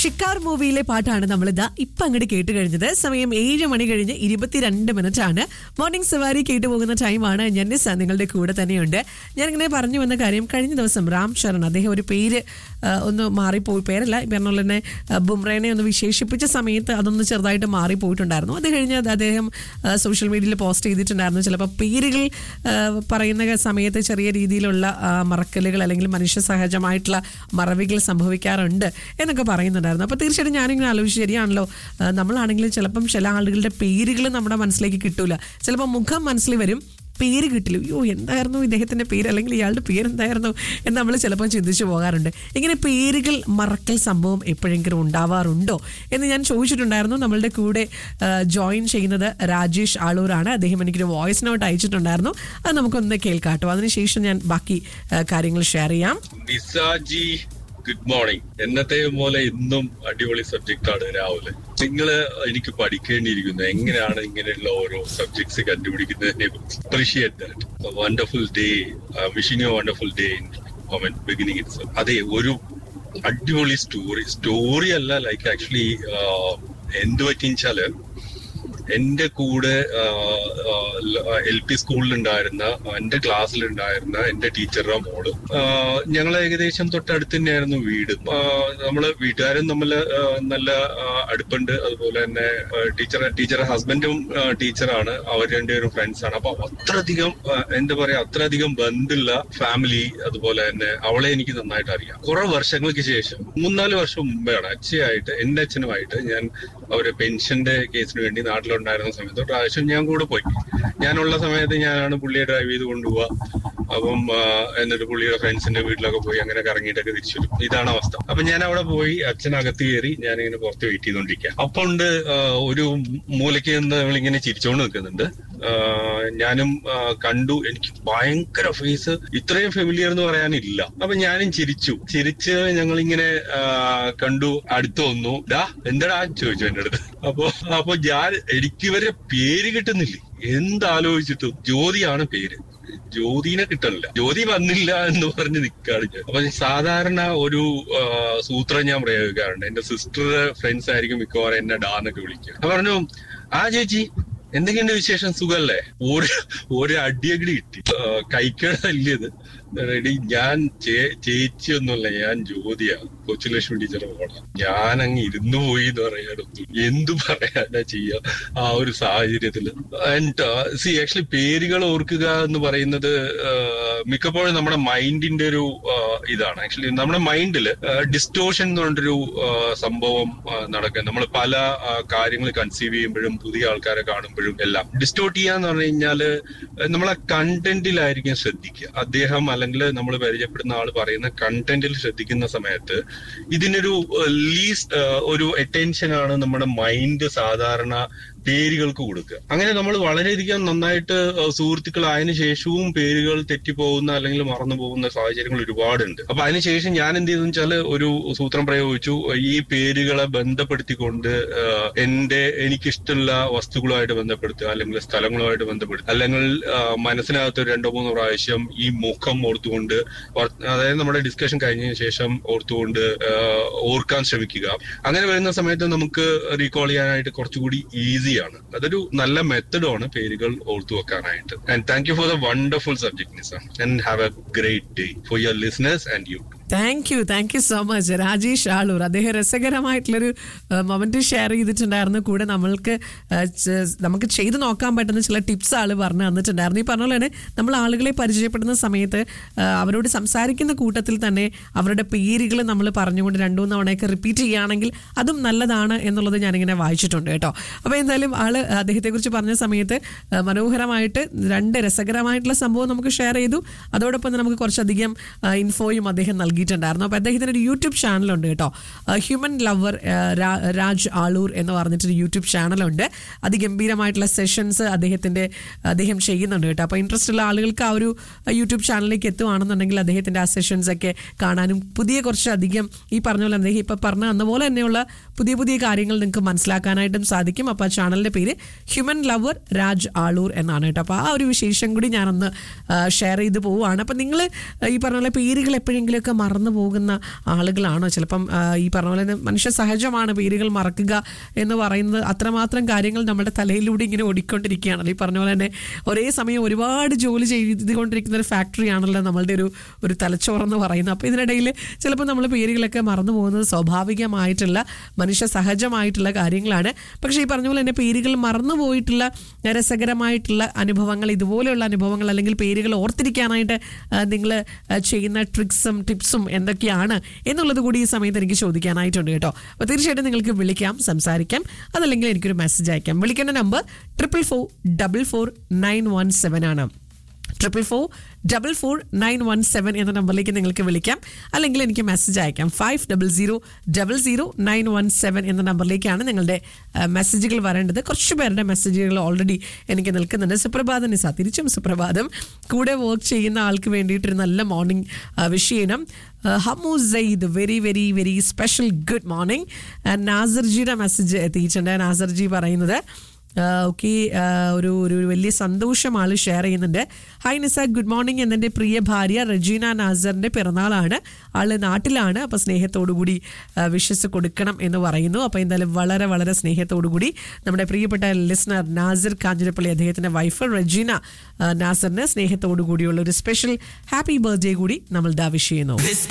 ഷിക്കാർ മൂവിയിലെ പാട്ടാണ് നമ്മൾ ഇതാ ഇപ്പൊ അങ്ങോട്ട് കേട്ട് കഴിഞ്ഞത് സമയം ഏഴ് മണി കഴിഞ്ഞ് ഇരുപത്തിരണ്ട് മിനിറ്റ് ആണ് മോർണിംഗ് സവാരി കേട്ടു പോകുന്ന ടൈമാണ് ജന്നിസ നിങ്ങളുടെ കൂടെ തന്നെയുണ്ട് ഞാനിങ്ങനെ പറഞ്ഞു വന്ന കാര്യം കഴിഞ്ഞ ദിവസം രാം ശരൺ അദ്ദേഹം ഒരു പേര് ആ, ഒന്ന് മാറിപ്പോയി പേരല്ല ഈ പറഞ്ഞ പോലെ തന്നെ ആ, ബുംറേനെ ഒന്ന് വിശേഷിപ്പിച്ച സമയത്ത് അതൊന്ന് ചെറുതായിട്ട് മാറിപ്പോയിട്ടുണ്ടായിരുന്നു അത് കഴിഞ്ഞ് അത് അദ്ദേഹം ആ, സോഷ്യൽ മീഡിയയിൽ പോസ്റ്റ് ചെയ്തിട്ടുണ്ടായിരുന്നു ചിലപ്പോൾ പേരുകൾ ആ, പറയുന്ന സമയത്ത് ചെറിയ രീതിയിലുള്ള ആ, മറക്കലുകൾ അല്ലെങ്കിൽ മനുഷ്യ സഹജമായിട്ടുള്ള മറവികൾ സംഭവിക്കാറുണ്ട് എന്നൊക്കെ പറയുന്നുണ്ടായിരുന്നു അപ്പോൾ തീർച്ചയായിട്ടും ഞാനിങ്ങനെ ആലോചിച്ച് ശരിയാണല്ലോ ആ, നമ്മളാണെങ്കിലും ചിലപ്പം ചില ആളുകളുടെ പേരുകൾ നമ്മുടെ മനസ്സിലേക്ക് കിട്ടൂല ചിലപ്പോൾ മുഖം മനസ്സിൽ വരും പേര് കിട്ടില്ല അയ്യോ എന്തായിരുന്നു ഇദ്ദേഹത്തിന്റെ പേര് അല്ലെങ്കിൽ ഇയാളുടെ പേര് എന്തായിരുന്നു എന്ന് നമ്മൾ ചിലപ്പോൾ ചിന്തിച്ചു പോകാറുണ്ട് ഇങ്ങനെ പേരുകൾ മറക്കൽ സംഭവം എപ്പോഴെങ്കിലും ഉണ്ടാവാറുണ്ടോ എന്ന് ഞാൻ ചോദിച്ചിട്ടുണ്ടായിരുന്നു നമ്മളുടെ കൂടെ ജോയിൻ ചെയ്യുന്നത് രാജേഷ് ആളൂരാണ് അദ്ദേഹം എനിക്കൊരു വോയിസ് നോട്ട് അയച്ചിട്ടുണ്ടായിരുന്നു അത് നമുക്കൊന്ന് കേൾക്കാട്ടോ അതിനുശേഷം ഞാൻ ബാക്കി ആ, കാര്യങ്ങൾ ഷെയർ ചെയ്യാം നിസാജി ഗുഡ് മോർണിംഗ് എന്നത്തെ പോലെ ഇന്നും അടിപൊളി സബ്ജക്റ്റ് ആണ് രാവിലെ നിങ്ങള് എനിക്ക് പഠിക്കേണ്ടിയിരിക്കുന്നു എങ്ങനെയാണ് ഇങ്ങനെയുള്ള ഓരോ സബ്ജക്ട്സ് കണ്ടുപിടിക്കുന്നതിനെ കുറിച്ച് appreciate that wonderful day wishing a wonderful day in moment beginning it's അതെ ഒരു അടിപൊളി സ്റ്റോറി സ്റ്റോറി അല്ല ലൈക്ക് ആക്ച്വലി എന്ത് പറ്റിച്ചാല് എന്റെ കൂടെ എൽ പി സ്കൂളിലുണ്ടായിരുന്ന എന്റെ ക്ലാസ്സിലുണ്ടായിരുന്ന എന്റെ ടീച്ചറുടെ മോള് ഞങ്ങൾ ഏകദേശം തൊട്ടടുത്ത് തന്നെയായിരുന്നു വീട് ആ, നമ്മള് വീട്ടുകാരും തമ്മിൽ നല്ല ആ, അടുപ്പുണ്ട് അതുപോലെ തന്നെ ടീച്ചർ ടീച്ചർ ഹസ്ബൻഡും ടീച്ചറാണ് അവർ രണ്ടുപേരും ഫ്രണ്ട്സ് ആണ് അപ്പൊ അത്രയധികം ആ, എന്താ പറയാ അത്രയധികം ബന്ധുള്ള ഫാമിലി അതുപോലെ തന്നെ അവളെ എനിക്ക് നന്നായിട്ട് അറിയാം കുറെ വർഷങ്ങൾക്ക് ശേഷം മൂന്നാല് വർഷം മുമ്പെയാണ് അച്ഛയായിട്ട് എന്റെ അച്ഛനുമായിട്ട് ഞാൻ അവര് പെൻഷന്റെ കേസിന് വേണ്ടി നാട്ടിലുണ്ടായിരുന്ന സമയത്ത് ഒരു പ്രാവശ്യം ഞാൻ കൂടെ പോയി ഞാനുള്ള സമയത്ത് ഞാനാണ് പുള്ളിയെ ഡ്രൈവ് ചെയ്ത് കൊണ്ടുപോവാ അപ്പം ആ, എന്നിട്ട് പുള്ളിയുടെ ഫ്രണ്ട്സിന്റെ വീട്ടിലൊക്കെ പോയി അങ്ങനെ കറങ്ങിയിട്ടൊക്കെ തിരിച്ചു വരും ഇതാണ് അവസ്ഥ അപ്പൊ ഞാൻ അവിടെ പോയി അച്ഛനകത്ത് കയറി ഞാനിങ്ങനെ പുറത്ത് വെയിറ്റ് ചെയ്തോണ്ടിരിക്കുക അപ്പൊ ഉണ്ട് ആ, ഒരു മൂലയ്ക്ക് നിന്ന് ഇങ്ങനെ ചിരിച്ചോണ്ട് നിൽക്കുന്നുണ്ട് ആ, ഞാനും ആ, കണ്ടു എനിക്ക് ഭയങ്കര ഫേസ് ഇത്രയും ഫെമിലിയർ എന്ന് പറയാനില്ല അപ്പൊ ഞാനും ചിരിച്ചു ചിരിച്ച് ഞങ്ങളിങ്ങനെ ആ, കണ്ടു അടുത്ത് വന്നു ഡാ എന്താടാ ചോദിച്ചു എന്റെ അടുത്ത് അപ്പൊ അപ്പൊ ഞാൻ എനിക്ക് ഇവരെ പേര് കിട്ടുന്നില്ലേ എന്താലോചിച്ചിട്ടും ജ്യോതിയാണ് പേര് ജ്യോതിനെ കിട്ടണില്ല ജ്യോതി വന്നില്ല എന്ന് പറഞ്ഞ് നിൽക്കാണ് ഞാൻ അപ്പൊ സാധാരണ ഒരു ആ, സൂത്രം ഞാൻ പ്രയോഗിക്കാറുണ്ട് എന്റെ സിസ്റ്റർ ഫ്രണ്ട്സ് ആയിരിക്കും മിക്കവാറും എന്നെ ഡാന്നൊക്കെ വിളിക്കുക അപ്പൊ പറഞ്ഞു ആ ചേച്ചി എന്തൊക്കെയുണ്ട് വിശേഷം സുഖല്ലേ ഒരു ഒരു അടിയടി കിട്ടി ആ, കൈക്കടല്ലിയത് റെഡി ഞാൻ ചേ- ചേച്ചിയൊന്നുമല്ല ഞാൻ ജ്യോതിയാ കൊച്ചുലക്ഷ്മി ടീച്ചറെ മോളാ ഞാൻ അങ്ങ് ഇരുന്നു പോയി എന്ന് പറയാനൊന്നും എന്തു പറയാനാ ചെയ്യാ ആ ഒരു സാഹചര്യത്തില് ആൻഡ് സി ആക്ച്വലി പേരുകൾ ഓർക്കുക എന്ന് പറയുന്നത് ആ, മിക്കപ്പോഴും നമ്മുടെ മൈൻഡിന്റെ ഒരു ആ, ഇതാണ് ആക്ച്വലി നമ്മുടെ മൈൻഡിൽ ഡിസ്റ്റോഷൻ എന്ന് പറഞ്ഞൊരു ആ, സംഭവം നടക്കുക നമ്മൾ പല കാര്യങ്ങൾ കൺസീവ് ചെയ്യുമ്പോഴും പുതിയ ആൾക്കാരെ കാണുമ്പോഴും എല്ലാം ഡിസ്റ്റോട്ട് ചെയ്യാന്ന് പറഞ്ഞു കഴിഞ്ഞാല് നമ്മളെ കണ്ടന്റിലായിരിക്കും ശ്രദ്ധിക്കുക അദ്ദേഹം അല്ലെങ്കിൽ നമ്മൾ പരിചയപ്പെടുന്ന ആൾ പറയുന്ന കണ്ടന്റിൽ ശ്രദ്ധിക്കുന്ന സമയത്ത് ഇതിനൊരു ലീസ്റ്റ് ഒരു അറ്റൻഷൻ ആണ് നമ്മുടെ മൈൻഡ് സാധാരണ പേരുകൾക്ക് കൊടുക്കുക അങ്ങനെ നമ്മൾ വളരെയധികം നന്നായിട്ട് ഏഹ്, സുഹൃത്തുക്കളായതിനു ശേഷവും പേരുകൾ തെറ്റിപ്പോകുന്ന അല്ലെങ്കിൽ മറന്നു പോകുന്ന സാഹചര്യങ്ങൾ ഒരുപാടുണ്ട് അപ്പൊ അതിനുശേഷം ഞാൻ എന്ത് ചെയ്തെന്ന് വെച്ചാല് ഒരു സൂത്രം പ്രയോഗിച്ചു ഈ പേരുകളെ ബന്ധപ്പെടുത്തിക്കൊണ്ട് ഏഹ്, എന്റെ എനിക്കിഷ്ടമുള്ള വസ്തുക്കളുമായിട്ട് ബന്ധപ്പെടുത്തുക അല്ലെങ്കിൽ സ്ഥലങ്ങളുമായിട്ട് ബന്ധപ്പെടുത്തുക അല്ലെങ്കിൽ ഏഹ്, മനസ്സിനകത്ത് ഒരു രണ്ടോ മൂന്നോ പ്രാവശ്യം ഈ മുഖം ഓർത്തുകൊണ്ട് വർ- അതായത് നമ്മുടെ ഡിസ്കഷൻ കഴിഞ്ഞതിന് ശേഷം ഓർത്തുകൊണ്ട് ഏഹ്, ഓർക്കാൻ ശ്രമിക്കുക അങ്ങനെ വരുന്ന സമയത്ത് നമുക്ക് റീകോൾ ചെയ്യാനായിട്ട് കുറച്ചുകൂടി ഈസിയാണ് അതൊരു നല്ല മെത്തഡാണ് പേരുകൾ ഓർത്തു വെക്കാനായിട്ട് and thank you for the wonderful subject Nisa and have a great day for your listeners and you thank you thank you so much Rajesh Aloor അദ്ദേഹം രസകരമായിട്ടുള്ളൊരു മൊമെന്റ് ഷെയർ ചെയ്തിട്ടുണ്ടായിരുന്നു കൂടെ നമ്മൾക്ക് ആ, ചെ- നമുക്ക് ചെയ്ത് നോക്കാൻ പറ്റുന്ന ചില ടിപ്സ് ആള് പറഞ്ഞു തന്നിട്ടുണ്ടായിരുന്നു ഈ പറഞ്ഞ പോലെ തന്നെ നമ്മൾ ആളുകളെ പരിചയപ്പെടുന്ന സമയത്ത് ആ, അവരോട് സംസാരിക്കുന്ന കൂട്ടത്തിൽ തന്നെ അവരുടെ പേരുകൾ നമ്മൾ പറഞ്ഞുകൊണ്ട് രണ്ടു മൂന്ന് തവണയൊക്കെ റിപ്പീറ്റ് ചെയ്യുകയാണെങ്കിൽ അതും നല്ലതാണ് എന്നുള്ളത് ഞാനിങ്ങനെ വായിച്ചിട്ടുണ്ട് കേട്ടോ അപ്പോൾ എന്തായാലും ആള് അദ്ദേഹത്തെക്കുറിച്ച് പറഞ്ഞ സമയത്ത് ആ, മനോഹരമായിട്ട് രണ്ട് രസകരമായിട്ടുള്ള സംഭവം നമുക്ക് ഷെയർ ചെയ്തു അതോടൊപ്പം തന്നെ നമുക്ക് കുറച്ചധികം ആ, ഇൻഫോയും അദ്ദേഹം നൽകിയിട്ടുണ്ടായിരുന്നു അപ്പോൾ അദ്ദേഹത്തിന് ഒരു യൂട്യൂബ് ചാനലുണ്ട് കേട്ടോ ഹ്യൂമൻ ലവർ രാജ് ആളൂർ എന്ന് പറഞ്ഞിട്ടൊരു യൂട്യൂബ് ചാനലുണ്ട് അതിഗംഭീരമായിട്ടുള്ള സെഷൻസ് അദ്ദേഹത്തിൻ്റെ അദ്ദേഹം ചെയ്യുന്നുണ്ട് കേട്ടോ അപ്പോൾ ഇൻട്രസ്റ്റ് ഉള്ള ആളുകൾക്ക് ആ ഒരു യൂട്യൂബ് ചാനലിലേക്ക് എത്തുവാണെന്നുണ്ടെങ്കിൽ അദ്ദേഹത്തിൻ്റെ ആ സെഷൻസ് ഒക്കെ കാണാനും പുതിയ കുറച്ച് അധികം ഈ പറഞ്ഞ പോലെ അദ്ദേഹം ഇപ്പം പറഞ്ഞ അന്ന പോലെ തന്നെയുള്ള പുതിയ പുതിയ കാര്യങ്ങൾ നിങ്ങൾക്ക് മനസ്സിലാക്കാനായിട്ടും സാധിക്കും അപ്പോൾ ആ ചാനലിൻ്റെ പേര് ഹ്യൂമൻ ലവർ രാജ് ആളൂർ എന്നാണ് കേട്ടോ അപ്പോൾ ആ ഒരു വിശേഷം കൂടി ഞാനൊന്ന് ഷെയർ ചെയ്ത് പോവുകയാണ് അപ്പം നിങ്ങൾ ഈ പറഞ്ഞ പോലെ പേരുകൾ എപ്പോഴെങ്കിലുമൊക്കെ മറന്നു പോകുന്ന ആളുകളാണോ ചിലപ്പം ആ, ഈ പറഞ്ഞ പോലെ തന്നെ മനുഷ്യ സഹജമാണ് പേരുകൾ മറക്കുക എന്ന് പറയുന്നത് അത്രമാത്രം കാര്യങ്ങൾ നമ്മുടെ തലയിലൂടെ ഇങ്ങനെ ഓടിക്കൊണ്ടിരിക്കുകയാണല്ലോ ഈ പറഞ്ഞ പോലെ തന്നെ ഒരേ സമയം ഒരുപാട് ജോലി ചെയ്തുകൊണ്ടിരിക്കുന്ന ഒരു ഫാക്ടറിയാണല്ലോ നമ്മളുടെ ഒരു ഒരു തലച്ചോറെന്ന് പറയുന്നത് അപ്പോൾ ഇതിനിടയിൽ ചിലപ്പോൾ നമ്മൾ പേരുകളൊക്കെ മറന്നു പോകുന്നത് സ്വാഭാവികമായിട്ടുള്ള മനുഷ്യ സഹജമായിട്ടുള്ള കാര്യങ്ങളാണ് പക്ഷേ ഈ പറഞ്ഞ പോലെ തന്നെ പേരുകൾ മറന്നു പോയിട്ടുള്ള രസകരമായിട്ടുള്ള അനുഭവങ്ങൾ ഇതുപോലെയുള്ള അനുഭവങ്ങൾ അല്ലെങ്കിൽ പേരുകൾ ഓർത്തിരിക്കാനായിട്ട് നിങ്ങൾ ചെയ്യുന്ന ട്രിക്സും ടിപ്സും എന്തൊക്കെയാണ് എന്നുള്ളത് കൂടി ഈ സമയത്ത് എനിക്ക് ചോദിക്കാനായിട്ടുണ്ട് കേട്ടോ അപ്പോൾ തീർച്ചയായിട്ടും നിങ്ങൾക്ക് വിളിക്കാം സംസാരിക്കാം അതല്ലെങ്കിൽ എനിക്കൊരു മെസ്സേജ് അയക്കാം വിളിക്കേണ്ട number triple four double four nine one seven ആണ് triple four double four nine one seven എന്ന നമ്പറിലേക്ക് നിങ്ങൾക്ക് വിളിക്കാം അല്ലെങ്കിൽ എനിക്ക് മെസ്സേജ് അയക്കാം five double zero double zero nine one seven എന്ന നമ്പറിലേക്കാണ് നിങ്ങളുടെ ആ, മെസ്സേജുകൾ വരേണ്ടത് കുറച്ച് പേരുടെ മെസ്സേജുകൾ ഓൾറെഡി എനിക്ക് നിൽക്കുന്നുണ്ട് സുപ്രഭാതം നിസ തിരിച്ചും സുപ്രഭാതം കൂടെ വർക്ക് ചെയ്യുന്ന ആൾക്ക് വേണ്ടിയിട്ടൊരു നല്ല മോർണിംഗ് വിഷ് ചെയ്യണം Hamu Sayed very very very special good morning നാസർജിയുടെ മെസ്സേജ് എത്തിയിട്ടുണ്ട് നാസർജി പറയുന്നത് ഓക്കെ ഒരു ഒരു ഒരു വലിയ സന്തോഷം ആള് ഷെയർ ചെയ്യുന്നുണ്ട് ഹായ് നിസ ഗുഡ് മോർണിംഗ് എന്നെ പ്രിയ ഭാര്യ റജീന നാസറിന്റെ പിറന്നാളാണ് ആള് നാട്ടിലാണ് അപ്പോൾ സ്നേഹത്തോടു കൂടി വിഷസ് കൊടുക്കണം എന്ന് പറയുന്നു അപ്പോൾ എന്തായാലും വളരെ വളരെ സ്നേഹത്തോടു കൂടി നമ്മുടെ പ്രിയപ്പെട്ട ലിസ്ണർ നാസർ കാഞ്ഞിരപ്പള്ളി അദ്ദേഹത്തിന്റെ വൈഫ് റജീന ആ, നാസറിന് സ്നേഹത്തോടു കൂടിയുള്ള ഒരു സ്പെഷ്യൽ ഹാപ്പി ബർത്ത്ഡേ കൂടി നമ്മൾ ദാ വിഷ് ചെയ്യുന്നു